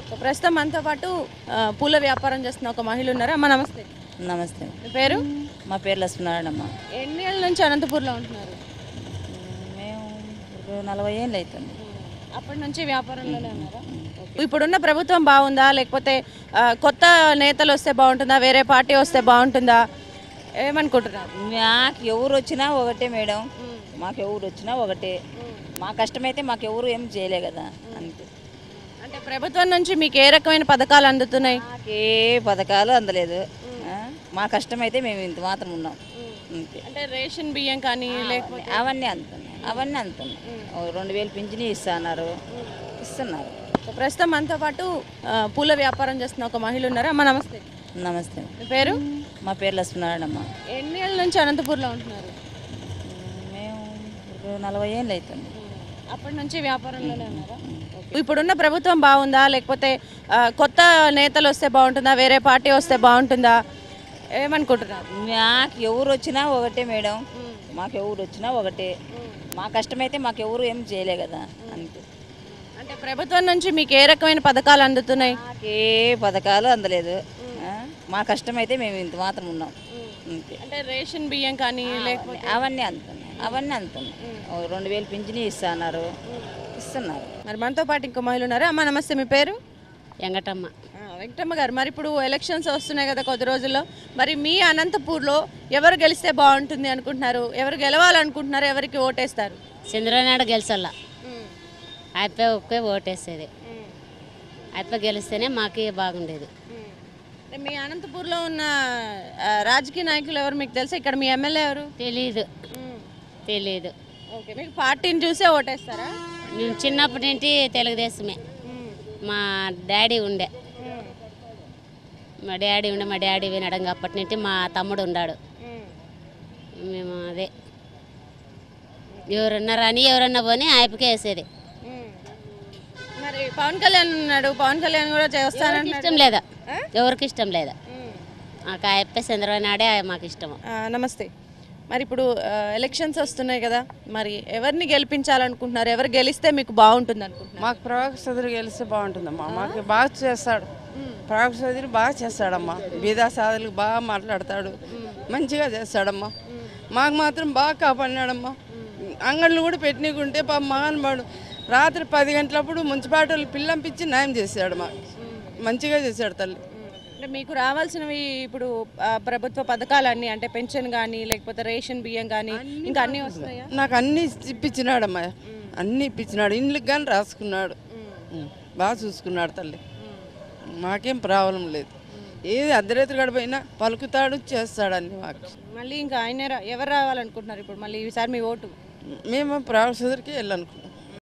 ప్రస్తుతం మనతో పాటు ఆ, పూల వ్యాపారం చేస్తున్న ఒక మహిళ ఉన్నారు అమ్మ నమస్తే నమస్తే మీ పేరు మా పేరు లక్ష్మీనారాయణమ్మ ఎన్ని ఏళ్ళ నుంచి అనంతపూర్లో ఉంటున్నారు మేము ఒక నలభై ఏళ్ళు అవుతుంది అప్పటి నుంచి వ్యాపారంలోనే ఉన్నారా ఇప్పుడున్న ప్రభుత్వం బాగుందా లేకపోతే ఆ, కొత్త నేతలు వస్తే బాగుంటుందా వేరే పార్టీ వస్తే బాగుంటుందా ఏమనుకుంటున్నారు మాకు ఎవరు వచ్చినా ఒకటే మేడం మాకు ఎవరు వచ్చినా ఒకటే మా కష్టమైతే మాకు ఎవరు ఏం చేయలే కదా అంతే అంటే ప్రభుత్వం నుంచి మీకు ఏ రకమైన పథకాలు అందుతున్నాయి మాకే పథకాలు అందలేదు ఆ? మా కష్టమైతే మేము ఇంత మాత్రం ఉన్నాం అంతే అంటే రేషన్ బియ్యం కానీ లేకపోతే అవన్నీ అందుతున్నాయి అవన్నీ అందుతున్నాయి ఓ రెండు వేలు పింఛని ఇస్తున్నారు ఇస్తున్నారు ప్రస్తుతం మనతో పాటు ఆ, పూల వ్యాపారం చేస్తున్న ఒక మహిళ ఉన్నారు అమ్మ నమస్తే నమస్తే మీ పేరు మా పేరు లక్ష్మీనారాయణమ్మ ఎన్ని ఏళ్ళ నుంచి అనంతపూర్లో ఉంటున్నారు మేము ఒక నలభై ఏళ్ళు అవుతుంది అప్పటి నుంచి వ్యాపారంలోనే ఉన్నారా ఇప్పుడున్న ప్రభుత్వం బాగుందా లేకపోతే ఆ, కొత్త నేతలు వస్తే బాగుంటుందా వేరే పార్టీ వస్తే బాగుంటుందా ఏమనుకుంటున్నారు మాకు ఎవరు వచ్చినా ఒకటే మేడం మాకు ఎవరు వచ్చినా ఒకటే మా కష్టమైతే మాకు ఎవరు ఏం చేయలే కదా అంతే అంటే ప్రభుత్వం నుంచి మీకు ఏ రకమైన పథకాలు అందుతున్నాయి మాకే పథకాలు అందలేదు ఆ? మా కష్టమైతే మేము ఇంత మాత్రం ఉన్నాం అంతే అంటే రేషన్ బియ్యం కానీ లేకపోతే అవన్నీ అందుతున్నాయి అవన్నీ అందుతున్నాయి ఓ రెండు వేలు పింఛని ఇస్తున్నారు ఇస్తున్నారు మరి మనతో పాటు ఇంకో మహిళ ఉన్నారు అమ్మ నమస్తే మీ పేరు వెంకటమ్మ ఆ, వెంకటమ్మ గారు మరి ఇప్పుడు ఎలక్షన్స్ వస్తున్నాయి కదా కొద్ది రోజుల్లో మరి మీ అనంతపూర్లో ఎవరు గెలిస్తే బాగుంటుంది అనుకుంటున్నారు ఎవరు గెలవాలనుకుంటున్నారు ఎవరికి ఓటేస్తారు చంద్రనాయుడు గెలిచల్లా అయిపో ఒకే ఓటేసేది అయిపో గెలిస్తేనే మాకు బాగుండేది అంటే మీ అనంతపూర్లో ఉన్న ఆ, రాజకీయ నాయకులు ఎవరు మీకు తెలుసా ఇక్కడ మీ ఎమ్మెల్యే ఎవరు తెలీదు తెలీదు ఓకే మీకు పార్టీని చూసే ఓటేస్తారా మేము చిన్నప్పటి నుండి తెలుగుదేశమే మా డాడీ ఉండే మా డాడీ ఉండే మా డాడీ వినడం అప్పటి నుండి మా తమ్ముడు ఉన్నాడు మేము అదే ఎవరన్నా రాని ఎవరన్నా పోని ఆయపకే వేసేది మరి పవన్ కళ్యాణ్ ఉన్నాడు పవన్ కళ్యాణ్ కూడా చేస్తానంటున్నాడు ఇష్టం లేదా ఎవరికి ఇష్టం లేదా మాకు ఆయప్పే చంద్రబాబు నాయుడే మాకు ఇష్టము ఆ, నమస్తే మరి ఇప్పుడు ఆ, ఎలక్షన్స్ వస్తున్నాయి కదా మరి ఎవరిని గెలిపించాలనుకుంటున్నారు ఎవరు గెలిస్తే మీకు బాగుంటుంది అనుకుంటున్నారు మాకు ప్రభాకర్ చౌదరి గెలిస్తే బాగుంటుందమ్మా మాకు బాగా చేస్తాడు ప్రభాకర్ చౌదరి బాగా చేస్తాడమ్మా బీదా సాధులకు బాగా మాట్లాడతాడు మంచిగా చేస్తాడమ్మా మాకు మాత్రం బాగా కాపాడినాడమ్మా అంగళ్ళు కూడా పెట్టనీకుంటే పాప మహానుభావుడు రాత్రి పది గంటలప్పుడు మున్సిపాలిటీ పిల్లంపించి న్యాయం చేశాడు మాకు మంచిగా చేశాడు తల్లి అంటే మీకు రావాల్సినవి ఇప్పుడు ఆ, ప్రభుత్వ పథకాలన్నీ అంటే పెన్షన్ కానీ లేకపోతే రేషన్ బియ్యం కానీ ఇంకా అన్నీ వస్తున్నాయా నాకు అన్నీ ఇప్పించినాడమ్మా అన్నీ ఇప్పించినాడు ఇండ్లకు కానీ రాసుకున్నాడు ఉం. బాగా చూసుకున్నాడు తల్లి మాకేం ప్రాబ్లం లేదు ఏది అర్ధరాత్రి గడిపోయినా పలుకుతాడు చేస్తాడు అన్ని మాకు మళ్ళీ ఇంకా ఆయనే రా- ఎవరు రావాలనుకుంటున్నారు ఇప్పుడు మళ్ళీ ఈసారి మీ ఓటు మేము ప్రాణ సుధరికి వెళ్ళాలనుకుంటున్నాం